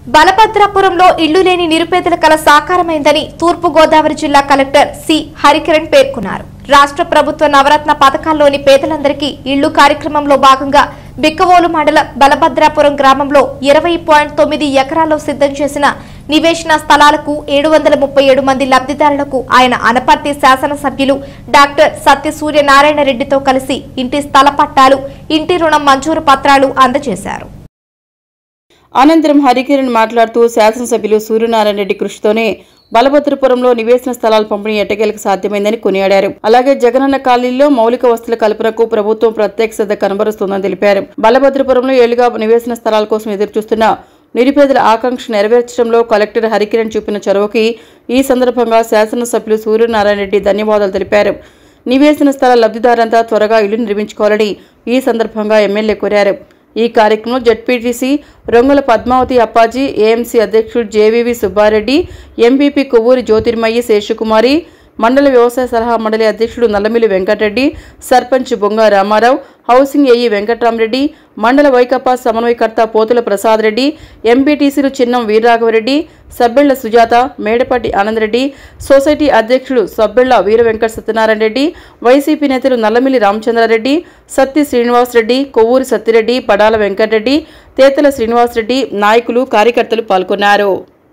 బలభద్రాపురంలో ఇళ్లు లేని నిరుపేదల కల సాకారమైందని తూర్పు గోదావరి జిల్లా కలెక్టర్ సి హరికిరణ్ పేర్కొన్నారు రాష్ట్ర ప్రభుత్వ నవరత్న పథకాల్లోని పేదలందరికీ ఇళ్లు కార్యక్రమంలో భాగంగా బిక్కవోలు మండల బలభద్రాపురం గ్రామంలో ఇరవై పాయింట్ తొమ్మిది ఎకరాల్లో సిద్ధం చేసిన నివేశన స్థలాలకు ఏడు వందల ముప్పై ఏడు మంది లబ్ధిదారులకు ఆయన అనపర్తి శాసనసభ్యులు డాక్టర్ సత్య సూర్యనారాయణ రెడ్డితో కలిసి ఇంటి స్థల పట్టాలు ఇంటి రుణం మంజూరు పత్రాలు అందజేశారు అనంతరం హరికిరణ్ మాట్లాడుతూ శాసనసభ్యులు సూర్యనారాయణ రెడ్డి కృషితోనే బలభద్రపురంలో నివేశన స్థలాల పంపిణీ ఎట్టకేలకు సాధ్యమైందని కొనియాడారు అలాగే జగనన్న కాలనీలో మౌలిక వస్తువుల కల్పనకు ప్రభుత్వం ప్రత్యేక శ్రద్ధ కనబరుస్తోందని తెలిపారు బలభద్రపురంలో ఏళ్లుగా నివేశన స్థలాల కోసం ఎదురుచూస్తున్న నిరుపేదల ఆకాంక్ష నెరవేర్చడంలో కలెక్టర్ హరికిరణ్ చూపిన చొరవకి ఈ సందర్భంగా శాసనసభ్యులు సూర్యనారాయణ రెడ్డి ధన్యవాదాలు తెలిపారు నివేశన స్థల లబ్ధిదారంతా త్వరగా ఇల్లు నిర్మించుకోవాలని ఈ సందర్భంగా ఎమ్మెల్యే కోరారు ఈ కార్యక్రమంలో జడ్పీటీసీ రొంగల పద్మావతి అప్పాజీ ఏఎంసీ అధ్యక్షుడు జేవీవి సుబ్బారెడ్డి ఎంపీపీ కొవ్వూరి జ్యోతిర్మయి శేషకుమారి మండల వ్యవసాయ సలహా మండలి అధ్యక్షుడు నల్లమిల్లి వెంకటరెడ్డి సర్పంచ్ బొంగ రామారావు హౌసింగ్ ఏఈ వెంకట్రామరెడ్డి మండల వైకప్పా సమన్వయకర్త పోతుల ప్రసాద్ రెడ్డి ఎంపీటీసీలు చిన్నం వీరరాఘవరెడ్డి సబ్బెళ్ల సుజాత మేడపాటి ఆనందరెడ్డి సొసైటీ అధ్యక్షుడు సబ్బెళ్ల వీర వెంకట సత్యనారాయణ రెడ్డి వైసీపీ నేతలు నల్లమిల్లి రామచంద్రారెడ్డి సత్తి శ్రీనివాసరెడ్డి కొవ్వూరి సత్తిరెడ్డి పడాల వెంకటరెడ్డి తేతల శ్రీనివాసరెడ్డి నాయకులు కార్యకర్తలు పాల్గొన్నారు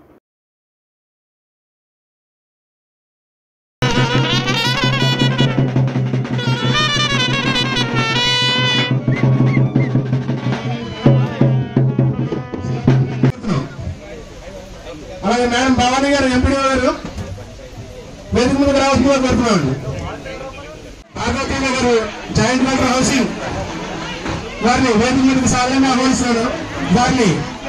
అలాగే మేడం భవానీ గారు ఎంపీడీ గారు వేదిక ముందుకు రావాల్సిందిగా కోరుతున్నామండి పార్వతీయ గారు జాయింట్ కలెక్టర్ హౌసింగ్ వారిని వేదిక మీదకి సాధారణ ఆహ్వానిస్తున్నాడు వారిని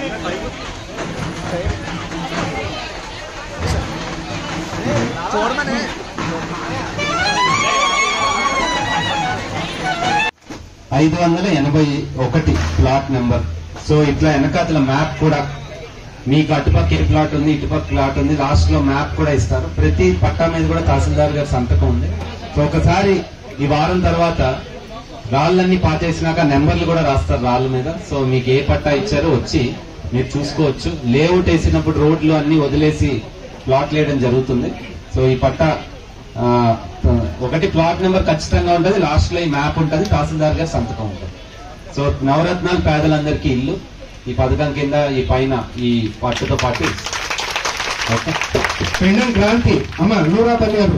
ఐదు వందల ఎనభై ఒకటి ప్లాట్ నెంబర్ సో ఇట్లా వెనకాతల మ్యాప్ కూడా మీకు అటుపక్క ఏ ప్లాట్ ఉంది ఇటుపక్క ప్లాట్ ఉంది లాస్ట్ లో మ్యాప్ కూడా ఇస్తారు ప్రతి పట్టా మీద కూడా తహసీల్దార్ గారి సంతకం ఉంది సో ఒకసారి ఈ వారం తర్వాత రాళ్ళన్నీ పాతేసినాక నెంబర్లు కూడా రాస్తారు రాళ్ళ మీద సో మీకు ఏ పట్టా ఇచ్చారో వచ్చి మీరు చూసుకోవచ్చు లేఅవుట్ వేసినప్పుడు రోడ్లు అన్ని వదిలేసి ప్లాట్ వేయడం జరుగుతుంది సో ఈ పట్టా ఆ, ఒకటి ప్లాట్ నెంబర్ ఖచ్చితంగా ఉంటుంది లాస్ట్ లో ఈ మ్యాప్ ఉంటుంది తహసీల్దార్ గారి సంతకం ఉంటుంది సో నవరత్నాలు పేదలందరికీ ఇల్లు ఈ పథకం కింద ఈ పైన ఈ పట్టుతో పాటు ఓకే పెండం క్రాంతి అమ్మ నూరా తల్లి గారు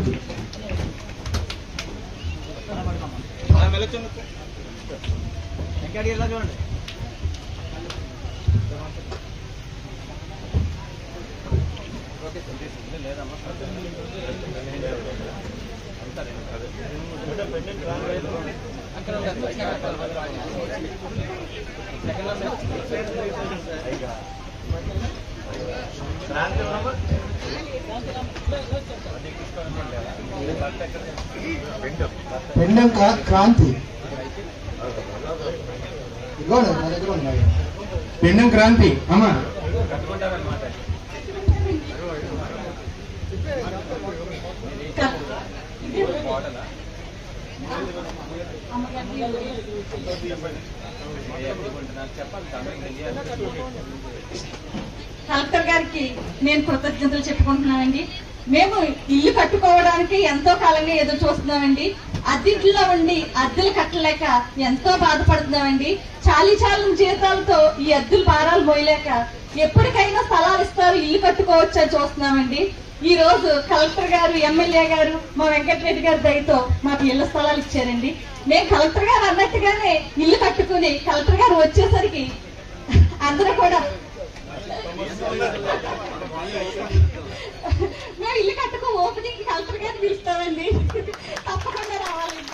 పెండం క్రా- క్రాంతి ఇదిగోండి, నా దగ్గర ఉన్నాయి. పెండం క్రాంతి అమ్మ కలెక్టర్ గారికి నేను కృతజ్ఞతలు చెప్పుకుంటున్నానండి మేము ఇల్లు కట్టుకోవడానికి ఎంతో కాలంగా ఎదురు చూస్తున్నామండి అద్దెంట్లో ఉండి అద్దెలు కట్టలేక ఎంతో బాధపడుతున్నామండి చాలీ చాలని జీతాలతో ఈ అద్దెలు భారాలు మోయలేక ఎప్పటికైనా స్థలాలు ఇస్తారు ఇల్లు కట్టుకోవచ్చు అని చూస్తున్నామండి ఈ రోజు కలెక్టర్ గారు ఎమ్మెల్యే గారు మా వెంకటరెడ్డి గారి దయతో మాకు ఇళ్ల స్థలాలు ఇచ్చారండి మేము కలెక్టర్ గారు అన్నట్టుగానే ఇల్లు కట్టుకుని కలెక్టర్ గారు వచ్చేసరికి అందరూ కూడా మేము ఇల్లు కట్టుకో ఓపెనింగ్ కలెక్టర్ గారిని పిలుస్తామండి తప్పకుండా రావాలండి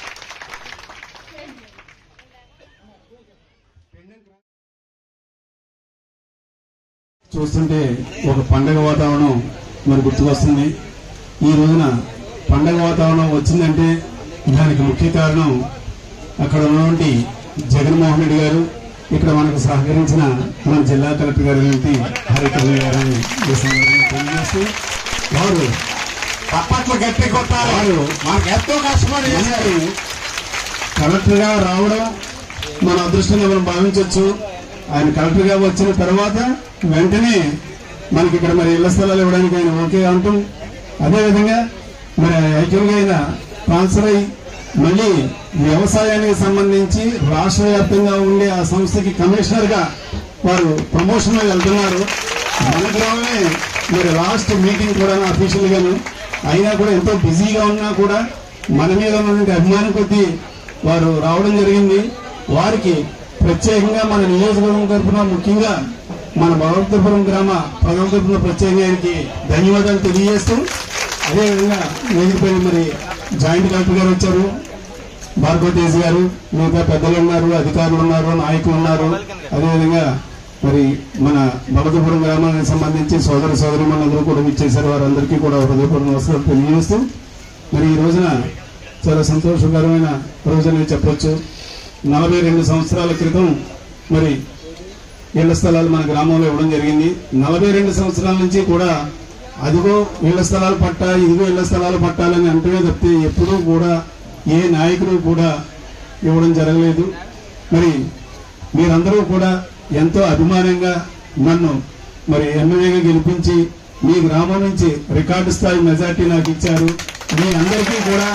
చూస్తుంటే ఒక పండగ వాతావరణం మరి గుర్తుకొస్తుంది ఈ రోజున పండగ వాతావరణం వచ్చిందంటే దానికి ముఖ్య కారణం అక్కడ ఉన్నటువంటి జగన్మోహన్ రెడ్డి గారు ఇక్కడ మనకు సహకరించిన మన జిల్లా కలెక్టర్ గారు హరికృష్ణ గారిని ఈ సందర్భంగా తెలియజేస్తూ వారు చప్పట్లు గట్టి కొట్టాలి వారు మనకు ఎంతో కష్టపడి చేశారు మనకి కలెక్టర్ గా రావడం మన అదృష్టంగా మనం భావించవచ్చు ఆయన కలెక్టర్గా వచ్చిన తర్వాత వెంటనే మనకి ఇక్కడ మరి ఇళ్ల స్థలాలు ఇవ్వడానికి ఆయన ఓకే అంటాం అదేవిధంగా మరి ఐక్యంగా ఆయన ట్రాన్స్ఫర్ అయ్యి మళ్ళీ వ్యవసాయానికి సంబంధించి రాష్ట్ర వ్యాప్తంగా ఉండే ఆ సంస్థకి కమిషనర్ గా వారు ప్రమోషన్ వెళ్తున్నారు మన గ్రామమే మరి లాస్ట్ మీటింగ్ కూడా అఫీషియల్ గాను అయినా కూడా ఎంతో బిజీగా ఉన్నా కూడా మన మీద ఉన్నటువంటి అభిమానం కొద్దీ వారు రావడం జరిగింది వారికి ప్రత్యేకంగా మన నియోజకవర్గం తరఫున ముఖ్యంగా మన భగవంతపురం గ్రామ ప్రజల తరఫున ప్రత్యేకంగా ఆయనకి ధన్యవాదాలు తెలియజేస్తూ అదేవిధంగా వేదికపై మరి జాయింట్ కలెక్టర్ గారు వచ్చారు భార్గవ తేజ్ గారు మిగతా పెద్దలు ఉన్నారు అధికారులు ఉన్నారు నాయకులు ఉన్నారు అదేవిధంగా మరి మన భగవతపురం గ్రామానికి సంబంధించి సోదర సోదరి మనందరూ కూడా ఇచ్చేశారు వారందరికీ కూడా హృదయపూర్వక నమస్కారం తెలియజేస్తూ మరి ఈ రోజున చాలా సంతోషకరమైన రోజని చెప్పొచ్చు నలభై రెండు సంవత్సరాల క్రితం మరి ఇళ్ల స్థలాలు మన గ్రామంలో ఇవ్వడం జరిగింది నలభై రెండు సంవత్సరాల నుంచి కూడా అదిగో ఇళ్ల స్థలాలు పట్టా ఇదిగో ఇళ్ల స్థలాలు పట్టాలని అంటమే తప్పితే ఎప్పుడూ కూడా ఏ నాయకుడు కూడా ఇవ్వడం జరగలేదు మరి మీరందరూ కూడా ఎంతో అభిమానంగా నన్ను మరి ఎమ్మెల్యేగా గెలిపించి మీ గ్రామం నుంచి రికార్డు స్థాయి మెజార్టీ నాకు ఇచ్చారు మీ అందరికీ కూడా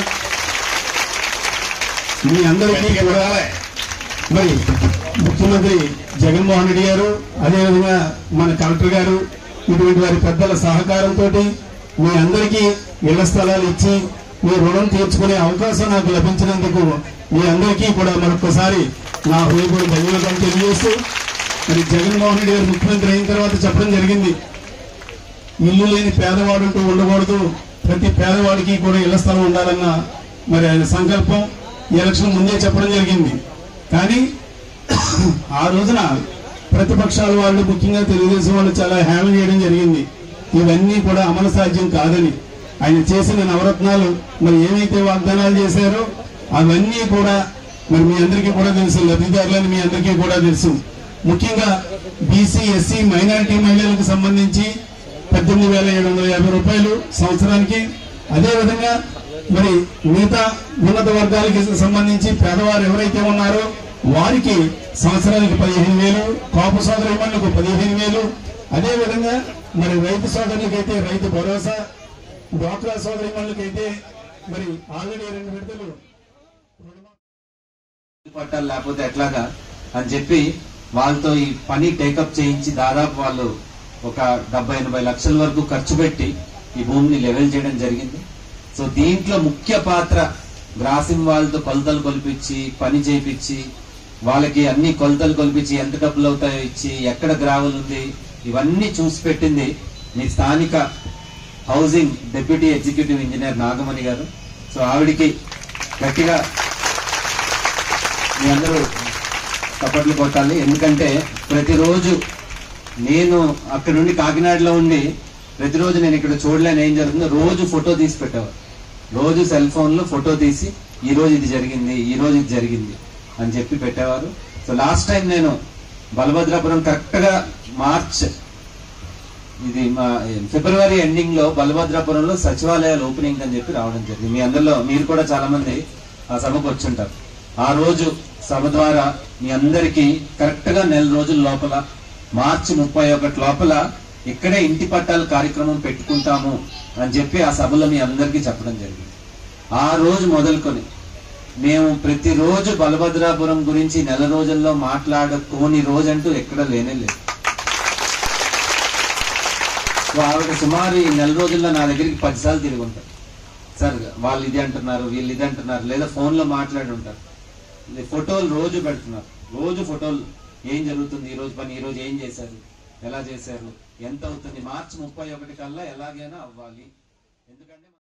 మీ అందరికీ కూడా మరి ముఖ్యమంత్రి జగన్మోహన్ రెడ్డి గారు అదేవిధంగా మన కలెక్టర్ గారు ఇటువంటి వారి పెద్దల సహకారంతో మీ అందరికీ ఇళ్ల స్థలాలు ఇచ్చి మీ రుణం తీర్చుకునే అవకాశం నాకు లభించినందుకు మీ అందరికీ కూడా మరొకసారి నా హృదయపూర్వక ధన్యవాదాలు తెలియజేస్తూ మరి జగన్మోహన్ రెడ్డి గారు ముఖ్యమంత్రి అయిన తర్వాత చెప్పడం జరిగింది ఇల్లు లేని పేదవాడుంటూ ఉండకూడదు ప్రతి పేదవాడికి కూడా ఇళ్ల స్థలం ఉండాలన్న మరి ఆయన సంకల్పం ఈ ఎలక్షన్ ముందే చెప్పడం జరిగింది కానీ ఆ రోజున ప్రతిపక్షాల వాళ్ళు ముఖ్యంగా తెలుగుదేశం వాళ్ళు చాలా హేళన చేయడం జరిగింది ఇవన్నీ కూడా అమలు సాధ్యం కాదని ఆయన చేసిన నవరత్నాలు మరి ఏమైతే వాగ్దానాలు చేశారో అవన్నీ కూడా మరి మీ అందరికీ కూడా తెలుసు లబ్ధిదారులని మీ అందరికీ కూడా తెలుసు ముఖ్యంగా బీసీ ఎస్సీ మైనారిటీ మహిళలకు సంబంధించి పద్దెనిమిది వేల ఏడు వందల యాభై రూపాయలు సంవత్సరానికి అదే విధంగా మరి మిగతా ఉన్నత వర్గాలకి సంబంధించి పేదవారు ఎవరైతే ఉన్నారో వారికి సంవత్సరానికి పదిహేను వేలు కాపు సోదరిమణులకు పదిహేను వేలు అదే విధంగా మరి రైతు సోదరులకైతే రైతు భరోసా డ్వాక్రా సోదరిమణులకైతే మరి ఆల్రెడీ రెండు విడతలు పట్టాలు లేకపోతే ఎట్లాగా అని చెప్పి వాళ్ళతో ఈ పని టేకప్ చేయించి దాదాపు వాళ్ళు ఒక డెబ్బై ఎనభై లక్షల వరకు ఖర్చు పెట్టి ఈ భూమిని లెవెల్ చేయడం జరిగింది సో దీంట్లో ముఖ్య పాత్ర గ్రాసిం వాళ్ళతో కొలతలు కొలిపించి పని చేయించి వాళ్ళకి అన్ని కొలతలు కొలిపించి ఎంత డబ్బులు అవుతాయో ఇచ్చి ఎక్కడ గ్రావెల్ ఉంది ఇవన్నీ చూసి పెట్టింది మీ స్థానిక housing deputy executive engineer Nagamani గారు సో ఆవిడికి గట్టిగా మీ అందరూ చప్పట్లు కొట్టాలి ఎందుకంటే ప్రతిరోజు నేను అక్కడ నుండి కాకినాడలో ఉండి ప్రతిరోజు నేను ఇక్కడ చూడలేని ఏం జరుగుతుందో రోజు ఫోటో తీసి పెట్టేవారు రోజు సెల్ ఫోన్ లో ఫోటో తీసి ఈ రోజు ఇది జరిగింది ఈ రోజు ఇది జరిగింది అని చెప్పి పెట్టేవారు సో లాస్ట్ టైం నేను బలభద్రాపురం కరెక్ట్ గా మార్చ్ ఇది మా ఫిబ్రవరి ఎండింగ్ లో బలభద్రాపురంలో సచివాలయాలు ఓపెనింగ్ అని చెప్పి రావడం జరిగింది మీ అందరిలో మీరు కూడా చాలా మంది ఆ సభకు వచ్చుంటారు ఆ రోజు సభ ద్వారా మీ అందరికీ కరెక్ట్ గా నెల రోజుల లోపల మార్చి ముప్పై ఒకటి లోపల ఇక్కడే ఇంటి పట్టాల కార్యక్రమం పెట్టుకుంటాము అని చెప్పి ఆ సభలో మీ అందరికీ చెప్పడం జరిగింది ఆ రోజు మొదలుకొని మేము ప్రతిరోజు బలభద్రాపురం గురించి నెల రోజుల్లో మాట్లాడుకోని రోజంటూ ఎక్కడ లేనే లేదు సో ఆవిడ సుమారు ఈ నెల రోజుల్లో నా దగ్గరికి పదిసార్లు తిరిగి ఉంటారు సార్ వాళ్ళు ఇది అంటున్నారు వీళ్ళు ఇది అంటున్నారు లేదా ఫోన్ లో మాట్లాడి ఉంటారు ఇది ఫోటోలు రోజు పెడుతున్నారు రోజు ఫోటోలు ఏం జరుగుతుంది ఈ రోజు పని ఈ రోజు ఏం చేశారు ఎలా చేశారు ఎంత అవుతుంది మార్చి ముప్పై ఒకటి కల్లా ఎలాగైనా అవ్వాలి ఎందుకంటే